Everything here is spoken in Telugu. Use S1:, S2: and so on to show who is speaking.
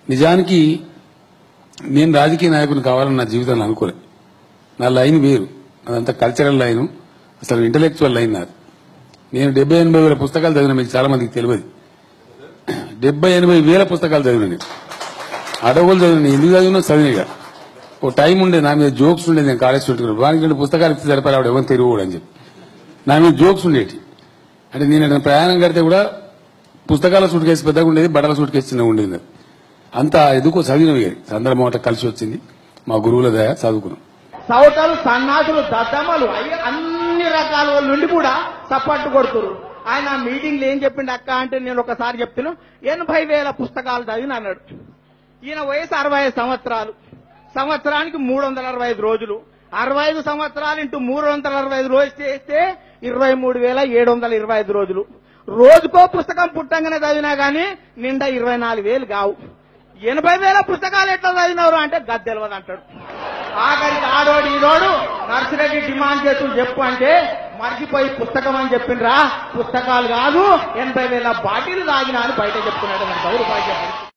S1: నిజానికి నేను రాజకీయ నాయకుని కావాలని నా జీవితంలో అనుకోలే నా లైన్ వేరు అదంతా కల్చరల్ లైన్ అసలు ఇంటలెక్చువల్ లైన్ నాది నేను డెబ్బై ఎనభై వేల పుస్తకాలు చదివిన మీకు చాలా మందికి తెలియదు డెబ్బై ఎనభై వేల పుస్తకాలు చదివిన నేను అడవులు చదివిన ఎందుకు చదివినా చదివినగా ఓ టైం ఉండే నా మీద జోక్స్ ఉండేది నేను కాలేజ్ చుట్టుకున్నాను వానికి రెండు పుస్తకాలు ఇస్తే సరిపడా ఆవిడ ఎవరు తిరుగుడు అని చెప్పి నా మీద జోక్స్ ఉండేటి అంటే నేను ఏదైనా ప్రయాణం కడితే కూడా పుస్తకాల సూట్ కేసు పెద్దగా ఉండేది బట్టల సూట్ కేసు చిన్నగా ఉండేది నాకు. అంత ఎదుకో చదివినవి సందర్భం ఒకటి కలిసి వచ్చింది మా గురువుల దయ చదువుకున్నాం
S2: సౌటలు సన్నాసులు దద్దమ్మలు అయ్యి అన్ని రకాల వాళ్ళ నుండి కూడా సప్పట్టు కొడుతురు ఆయన మీటింగ్లో ఏం చెప్పిండు అక్క అంటే నేను ఒకసారి చెప్తున్నాను ఎనభై వేల పుస్తకాలు చదివిన అన్నాడు ఈయన వయసు అరవై ఐదు సంవత్సరాలు సంవత్సరానికి మూడు వందల అరవై ఐదు రోజులు అరవై ఐదు సంవత్సరాలు ఇంటూ మూడు వందల అరవై ఐదు రోజులు చేస్తే ఇరవై మూడు వేల ఏడు వందల ఇరవై ఐదు రోజులు రోజుకో పుస్తకం పుట్టంగానే చదివినా గానీ నిండా ఇరవై నాలుగు వేలు కావు ఎనభై వేల పుస్తకాలు ఎట్లా చదివినవరు అంటే గద్దెలవదు అంటాడు ఆఖరికి ఆడోడు ఈడోడు నర్సిరెడ్డి డిమాండ్ చేస్తూ చెప్పు అంటే మర్చిపోయి పుస్తకం అని చెప్పిండ్రా పుస్తకాలు కాదు ఎనభై వేల బాటిల్ తాగినా అని బయట చెప్తున్నాడు మన గౌరవ చెప్పండి